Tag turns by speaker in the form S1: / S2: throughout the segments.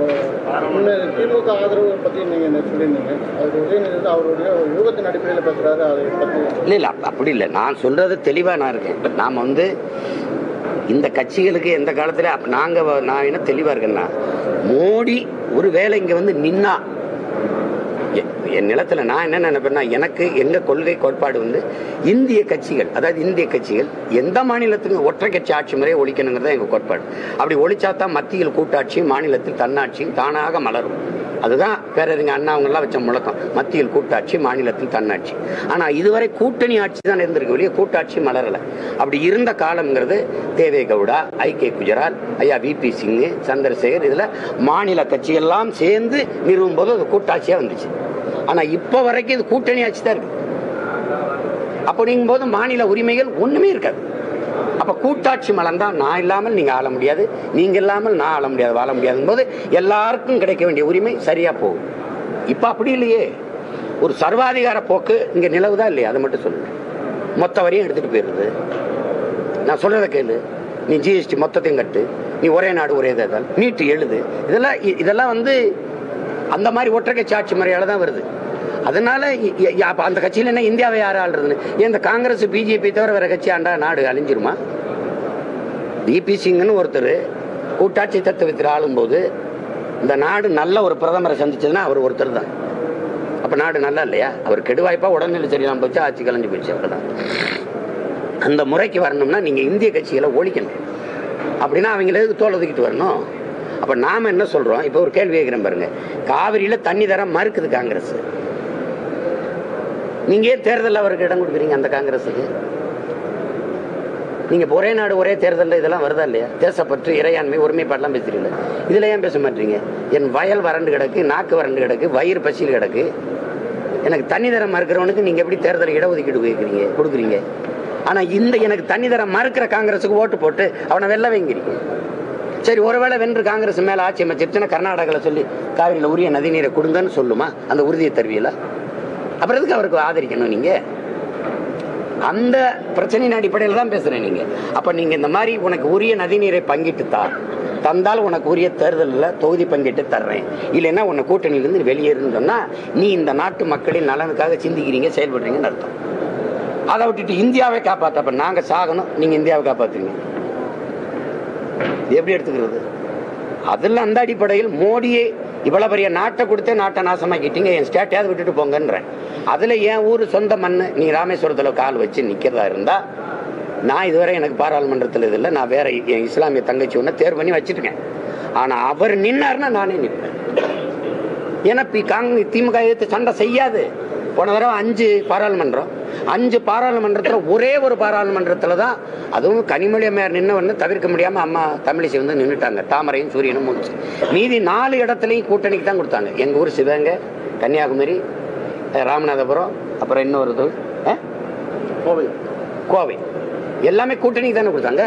S1: முன்ன திமுக ஆதரவு பற்றி நீங்கள் என்ன சொல்லியிருந்தீங்க அவர் உதயநிதி வந்து அவருடைய யூகத்தின் அடிப்படையில் பேசுகிறாரு அதை பற்றி
S2: இல்லை இல்லை அப்படி இல்லை நான் சொல்கிறது தெளிவாக நான் இருக்கேன் நாம் வந்து இந்த கட்சிகளுக்கு எந்த காலத்தில் அப்ப நாங்கள் நான் என்ன தெளிவாக இருக்கேன்னா மோடி ஒரு வேளை இங்கே வந்து நின்னா எ- என் நிலத்துல நான் என்ன நினைப்பேன்னா எனக்கு எங்க கொள்கை கோட்பாடு வந்து இந்திய கட்சிகள் அதாவது இந்திய கட்சிகள் எந்த மாநிலத்துக்கும் ஒற்றை கட்சி ஆட்சி முறையை ஒழிக்கணுங்கிறது எங்க கோட்பாடு அப்படி ஒழிச்சா தான் மத்தியில் கூட்டாட்சியும் மாநிலத்தில் தன்னாட்சியும் தானாக மலரும் அதுதான் பேரறிஞர் அண்ணா அவங்கெல்லாம் வச்ச முழக்கம் மத்தியில் கூட்டாட்சி மாநிலத்தில் தன்னாட்சி ஆனா இதுவரை கூட்டணி ஆட்சி தான் இருந்திருக்கு வெளியே கூட்டாட்சி மலரல அப்படி இருந்த காலம்ங்கிறது தேவே கவுடா ஐ கே குஜராத் ஐயா விபி சிங் சந்திரசேகர் இதுல மாநில கட்சியெல்லாம் சேர்ந்து நிறுவும் போது அது கூட்டாட்சியா வந்துச்சு ஆனா இப்ப வரைக்கும் இது கூட்டணி ஆட்சி தான் இருக்கு அப்படிங்கும் போது மாநில உரிமைகள் ஒண்ணுமே இருக்காது அப்ப கூட்டாட்சி மலர்ந்தா நான் இல்லாமல் நீங்க ஆள முடியாது நீங்க இல்லாமல் நான் ஆள முடியாது வாழ முடியாதும் போது எல்லாருக்கும் கிடைக்க வேண்டிய உரிமை சரியா போகும் இப்ப அப்படி இல்லையே ஒரு சர்வாதிகார போக்கு இங்க நிலவுதா இல்லையா அதை மட்டும் சொல்லுங்க மொத்த வரையும் எடுத்துட்டு போயிருது நான் சொல்றதை கேளு நீ ஜிஎஸ்டி மொத்தத்தையும் கட்டு நீ ஒரே நாடு ஒரே தேர்தல் நீட்டு எழுது இதெல்லாம் இ- இதெல்லாம் வந்து அந்த மாதிரி ஒற்றைக்கட்சி ஆட்சி முறையால தான் வருது அதனால இ- இ- அப்ப அந்த கட்சியில் என்ன இந்தியாவை யார் ஆள்றதுன்னு ஏன் இந்த காங்கிரஸ் பிஜேபி தவிர வேற கட்சி ஆண்டா நாடு அழிஞ்சிருமா விபி சிங்னு ஒருத்தர் கூட்டாட்சி தத்துவத்தில் ஆளும்போது இந்த நாடு நல்ல ஒரு பிரதமரை சந்திச்சதுன்னா அவர் ஒருத்தர் தான் அப்ப நாடு நல்லா இல்லையா அவர் கெடுவாய்ப்பா உடல்நிலை சரியில்லாம போச்சு ஆட்சி கலைஞ்சு போச்சு அவ்வளவுதான் அந்த முறைக்கு வரணும்னா நீங்க இந்திய கட்சிகளை ஒழிக்கணும் அப்படின்னா அவங்கள எதுக்கு தோல் ஒதுக்கிட்டு வரணும் அப்ப நாம என்ன சொல்றோம் இப்ப ஒரு கேள்வி கேட்கிறேன் பாருங்க காவிரியில தண்ணி தர மறுக்குது காங்கிரஸ் நீங்க ஏன் தேர்தலில் அவருக்கு இடம் கொடுக்குறீங்க அந்த காங்கிரஸுக்கு நீங்க இப்ப ஒரே நாடு ஒரே தேர்தலில் இதெல்லாம் வருதா இல்லையா தேசப்பற்று இறையாண்மை ஒருமைப்பாடெல்லாம் பேசுறீங்க இதுல ஏன் பேச மாட்டீங்க என் வயல் வறண்டு கிடக்கு நாக்கு வறண்டு கிடக்கு வயிறு பசியில் கிடக்கு எனக்கு தண்ணி தரம் மறுக்கிறவனுக்கு நீங்க எப்படி தேர்தல் இடஒதுக்கீடு கேட்குறீங்க கொடுக்குறீங்க ஆனா இந்த எனக்கு தண்ணி தரம் மறுக்கிற காங்கிரஸுக்கு ஓட்டு போட்டு அவனை வெல்ல வைங்கிறீங்க சரி ஒருவேளை வென்று காங்கிரஸ் மேல ஆட்சி அமைச்சிருச்சுன்னா கர்நாடகாவில் சொல்லி காவிரியில் உரிய நதிநீரை கொடுங்கன்னு சொல்லுமா அந்த உறுதியை தருவீங்களா அப்புறம் எதுக்கு அவருக்கு ஆதரிக்கணும் நீங்க அந்த பிரச்சனையின் அடிப்படையில் தான் பேசுறேன் நீங்க அப்ப நீங்க இந்த மாதிரி உனக்கு உரிய நதிநீரை பங்கிட்டு தா தந்தால் உனக்கு உரிய தேர்தலில் தொகுதி பங்கிட்டு தர்றேன் இல்லைன்னா உன்னை கூட்டணியிலிருந்து வெளியேறுன்னு சொன்னா நீ இந்த நாட்டு மக்களின் நலனுக்காக சிந்திக்கிறீங்க செயல்படுறீங்கன்னு அர்த்தம் அதை விட்டுட்டு இந்தியாவை காப்பாத்த அப்ப நாங்க சாகணும் நீங்க இந்தியாவை காப்பாத்துவீங்க இது எப்படி எடுத்துக்கிறது அதில் அந்த அடிப்படையில் மோடியை இவ்வளவு பெரிய நாட்டை கொடுத்தே நாட்டை நாசமாக்கிட்டீங்க என் ஸ்டேட்டையாவது விட்டுட்டு போங்கன்றேன் அதுல என் ஊர் சொந்த மண் நீ ராமேஸ்வரத்துல கால் வச்சு நிக்கிறதா இருந்தா நான் இதுவரை எனக்கு பாராளுமன்றத்தில் இது இல்லை நான் வேற என் இஸ்லாமிய தங்கச்சி ஒன்று தேர்வு பண்ணி வச்சிருக்கேன் ஆனா அவர் நின்னாருன்னா நானே நிற்பேன் ஏன்னா பி காங் திமுக எதிர்த்து சண்டை செய்யாது போன தடவை அஞ்சு பாராளுமன்றம் அஞ்சு பாராளுமன்றத்தில் ஒரே ஒரு பாராளுமன்றத்தில் தான் அதுவும் கனிமொழி அம்மையார் நின்னவன்னு தவிர்க்க முடியாமல் அம்மா தமிழிசை வந்து நின்றுட்டாங்க தாமரையும் சூரியனும் மூச்சு மீதி நாலு இடத்துலையும் கூட்டணிக்கு தான் கொடுத்தாங்க எங்கள் ஊர் சிவகங்கை கன்னியாகுமரி அஹ் ராமநாதபுரம் அப்புறம் இன்னொரு இது, அஹ்,
S1: கோவை
S2: கோவை எல்லாமே கூட்டணிக்கு தானே கொடுத்தாங்க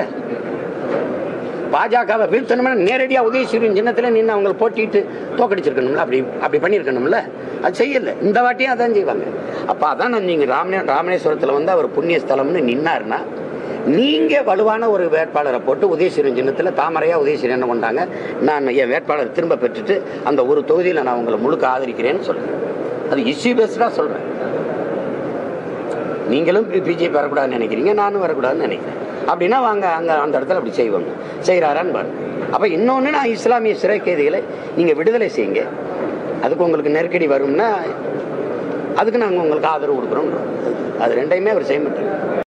S2: பாஜகவை வீழ்த்தணும்னா நேரடியாக உதயசூரியன் சின்னத்தில் நின்று அவங்க போட்டிட்டு தோக்கடிச்சிருக்கணும்ல அப்படி அப்படி பண்ணியிருக்கணும்ல அது செய்யல இந்த வாட்டியும் அதான் செய்வாங்க அப்போ அதான் நான் நீங்கள் ராமனே ராமேஸ்வரத்தில் வந்து அவர் புண்ணிய ஸ்தலம்னு நின்னாருன்னா நீங்க வலுவான ஒரு வேட்பாளரை போட்டு உதயசூரியன் சின்னத்தில் தாமரையா உதயசூரியன் என்ன கொண்டாங்க நான் என் வேட்பாளர் திரும்ப பெற்றுட்டு அந்த ஒரு தொகுதியில் நான் உங்களை முழுக்க ஆதரிக்கிறேன்னு சொல்றேன் அது இஷ்யூ பேஸ்டாக சொல்றேன் நீங்களும் பிஜேபி வரக்கூடாதுன்னு நினைக்கிறீங்க நானும் வரக்கூடாதுன்னு நினைக்கிறேன் அப்படின்னா வாங்க அங்கே அந்த இடத்துல அப்படி செய்வாங்க செய்கிறாரான்னு பாருங்க அப்போ இன்னொன்று நான் இஸ்லாமிய சிறை கைதிகளை நீங்கள் விடுதலை செய்யுங்க அதுக்கு உங்களுக்கு நெருக்கடி வரும்னா அதுக்கு நாங்கள் உங்களுக்கு ஆதரவு கொடுக்குறோம் அது ரெண்டையுமே அவர் செய்ய மாட்டாங்க